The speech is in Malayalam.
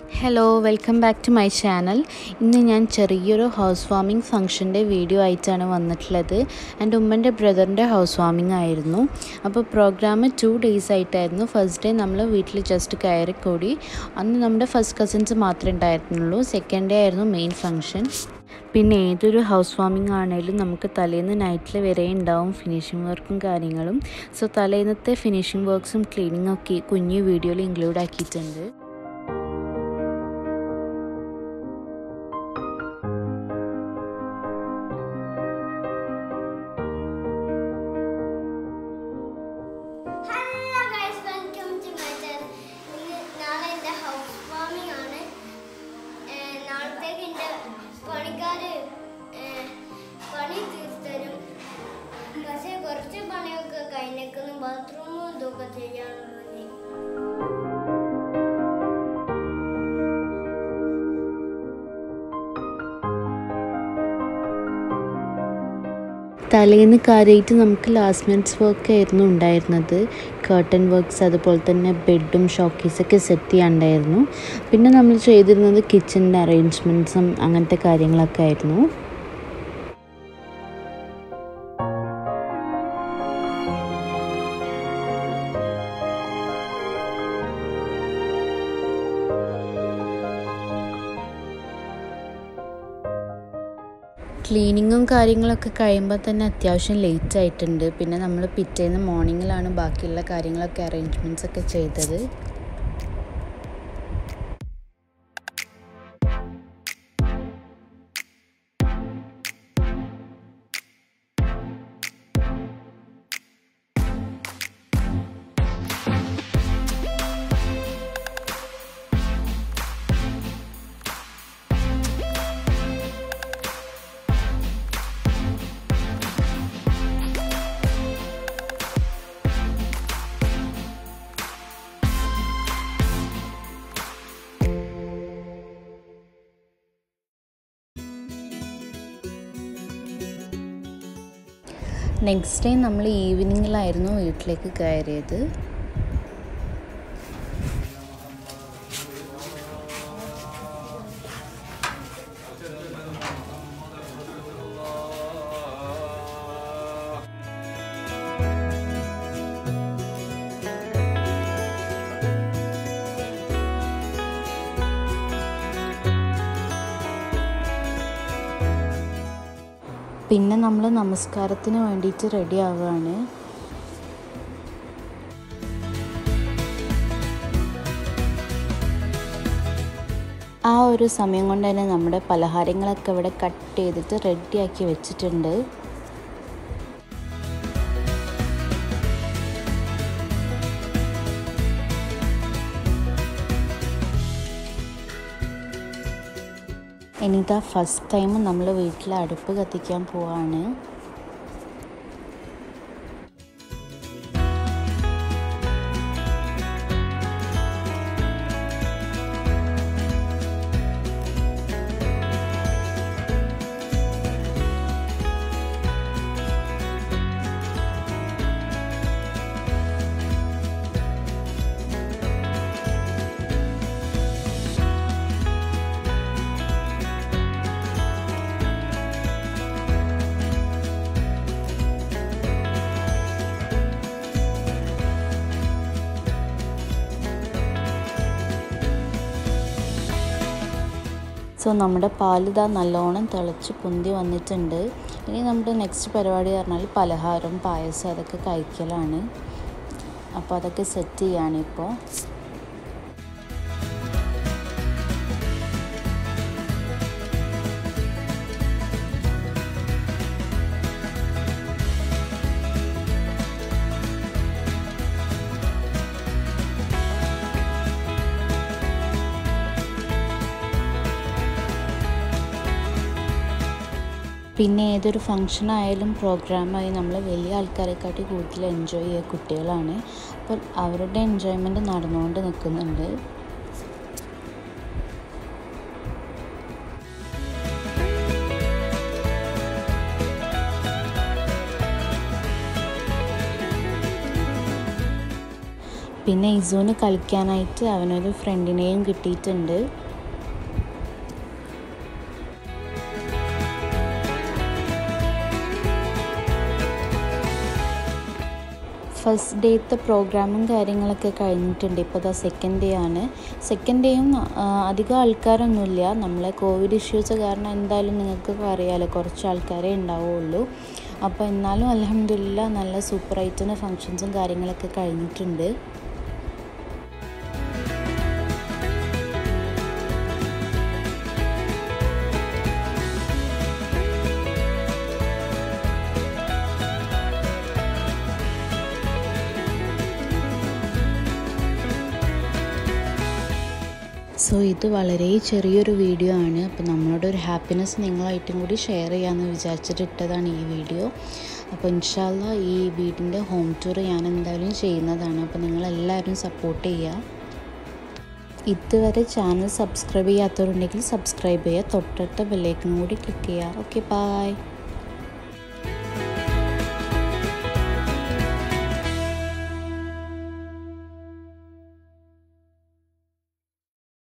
hello welcome back to my channel ഇന്ന് ഞാൻ ചെറിയൊരു ഹൗസ് വാമിംഗ് ഫംഗ്ഷൻ്റെ വീഡിയോ ആയിട്ടാണ് വന്നിട്ടുള്ളത് എൻ്റെ ഉമ്മൻ്റെ ബ്രദറിൻ്റെ ഹൗസ് വാമിംഗ് ആയിരുന്നു അപ്പോൾ പ്രോഗ്രാം ടു ഡേയ്സ് ആയിട്ടായിരുന്നു ഫസ്റ്റ് ഡേ നമ്മൾ വീട്ടിൽ ജസ്റ്റ് കയറിക്കൂടി അന്ന് നമ്മുടെ ഫസ്റ്റ് കസിൻസ് മാത്രമേ ഉണ്ടായിരുന്നുള്ളൂ സെക്കൻഡ് ഡേ ആയിരുന്നു മെയിൻ ഫംഗ്ഷൻ പിന്നെ ഏതൊരു ഹൗസ് വാമിംഗ് ആണെങ്കിലും നമുക്ക് തലേന്ന് നൈറ്റിൽ വരെ ഉണ്ടാവും ഫിനിഷിംഗ് വർക്കും കാര്യങ്ങളും സോ തലേന്നത്തെ ഫിനിഷിംഗ് വർക്ക്സും ക്ലീനിങ്ങും ഒക്കെ ഈ കുഞ്ഞു വീഡിയോയിൽ ഇൻക്ലൂഡ് ആക്കിയിട്ടുണ്ട് hello guys welcome to my channel ഇന്ന് നാളെ എൻ്റെ ഹൗസ് വാമിംഗ് ആണ് ഏർ നാളത്തേക്ക് എൻ്റെ പണിക്കാർ പണി തീർത്തരും പക്ഷേ കുറച്ച് പണിയൊക്കെ കഴിഞ്ഞേക്കുന്നു ബാത്റൂമും ഇതൊക്കെ ചെയ്യാനുള്ളത് തലേന്ന് കാര്യമായിട്ട് നമുക്ക് ലാസ്റ്റ് മിനിറ്റ്സ് വർക്ക് ആയിരുന്നു ഉണ്ടായിരുന്നത് കേർട്ടൻ വർക്ക്സ് അതുപോലെ തന്നെ ബെഡും ഷോക്കേസൊക്കെ സെറ്റ് ചെയ്യാണ്ടായിരുന്നു പിന്നെ നമ്മൾ ചെയ്തിരുന്നത് കിച്ചണിൻ്റെ അറേഞ്ച്മെൻറ്റ്സും അങ്ങനത്തെ കാര്യങ്ങളൊക്കെ ആയിരുന്നു ക്ലീനിങ്ങും കാര്യങ്ങളൊക്കെ കഴിയുമ്പോൾ തന്നെ അത്യാവശ്യം ലേറ്റ് ആയിട്ടുണ്ട് പിന്നെ നമ്മൾ പിറ്റേന്ന് മോർണിംഗിലാണ് ബാക്കിയുള്ള കാര്യങ്ങളൊക്കെ അറേഞ്ച്മെൻറ്റ്സ് ഒക്കെ ചെയ്തത് നെക്സ്റ്റ് ഡേ നമ്മൾ ഈവനിങ്ങിലായിരുന്നു വീട്ടിലേക്ക് കയറിയത് പിന്നെ നമ്മൾ നമസ്കാരത്തിന് വേണ്ടിയിട്ട് റെഡി ആവുകയാണ് ആ ഒരു സമയം കൊണ്ട് തന്നെ നമ്മുടെ പലഹാരങ്ങളൊക്കെ ഇവിടെ കട്ട് ചെയ്തിട്ട് റെഡിയാക്കി വെച്ചിട്ടുണ്ട് ഇനിതാ ഫസ്റ്റ് ടൈം നമ്മൾ വീട്ടിൽ അടുപ്പ് കത്തിക്കാൻ പോവാണ് സോ നമ്മുടെ പാലിതാ നല്ലോണം തിളച്ച് പൊന്തി വന്നിട്ടുണ്ട് ഇനി നമ്മുടെ നെക്സ്റ്റ് പരിപാടി പറഞ്ഞാൽ പലഹാരം പായസം അതൊക്കെ കഴിക്കലാണ് അപ്പോൾ അതൊക്കെ സെറ്റ് ചെയ്യാണ് ഇപ്പോൾ പിന്നെ ഏതൊരു ഫങ്ഷൻ ആയാലും പ്രോഗ്രാമായി നമ്മൾ വലിയ ആൾക്കാരെക്കാട്ടി കൂടുതൽ എൻജോയ് ചെയ്യുക കുട്ടികളാണ് അപ്പോൾ അവരുടെ എൻജോയ്മെൻറ്റ് നടന്നുകൊണ്ട് നിൽക്കുന്നുണ്ട് പിന്നെ ഇസുവിന് കളിക്കാനായിട്ട് അവനൊരു ഫ്രണ്ടിനെയും കിട്ടിയിട്ടുണ്ട് ഫസ്റ്റ് ഡേത്തെ പ്രോഗ്രാമും കാര്യങ്ങളൊക്കെ കഴിഞ്ഞിട്ടുണ്ട് ഇപ്പോൾ ഇതാ സെക്കൻഡ് ഡേ ആണ് സെക്കൻഡ് ഡേയും അധികം ആൾക്കാരൊന്നുമില്ല നമ്മളെ കോവിഡ് ഇഷ്യൂസ് കാരണം എന്തായാലും നിങ്ങൾക്ക് അറിയാമല്ലോ കുറച്ച് ആൾക്കാരേ ഉണ്ടാവുള്ളൂ അപ്പോൾ എന്നാലും അലഹമില്ല നല്ല സൂപ്പറായിട്ട് തന്നെ ഫങ്ഷൻസും കാര്യങ്ങളൊക്കെ കഴിഞ്ഞിട്ടുണ്ട് സോ ഇത് വളരെ ചെറിയൊരു വീഡിയോ ആണ് അപ്പോൾ നമ്മളുടെ ഒരു ഹാപ്പിനെസ് നിങ്ങളായിട്ടും കൂടി ഷെയർ ചെയ്യാമെന്ന് വിചാരിച്ചിട്ട് ഇട്ടതാണ് ഈ വീഡിയോ അപ്പോൾ ഇൻഷാല്ല ഈ വീടിൻ്റെ ഹോം ടൂർ ഞാൻ എന്തായാലും ചെയ്യുന്നതാണ് അപ്പോൾ നിങ്ങളെല്ലാവരും സപ്പോർട്ട് ചെയ്യുക ഇതുവരെ ചാനൽ സബ്സ്ക്രൈബ് ചെയ്യാത്തവരുണ്ടെങ്കിൽ സബ്സ്ക്രൈബ് ചെയ്യുക തൊട്ടടുത്ത ബെല്ലൈക്കൺ കൂടി ക്ലിക്ക് ചെയ്യുക ഓക്കെ ബായ്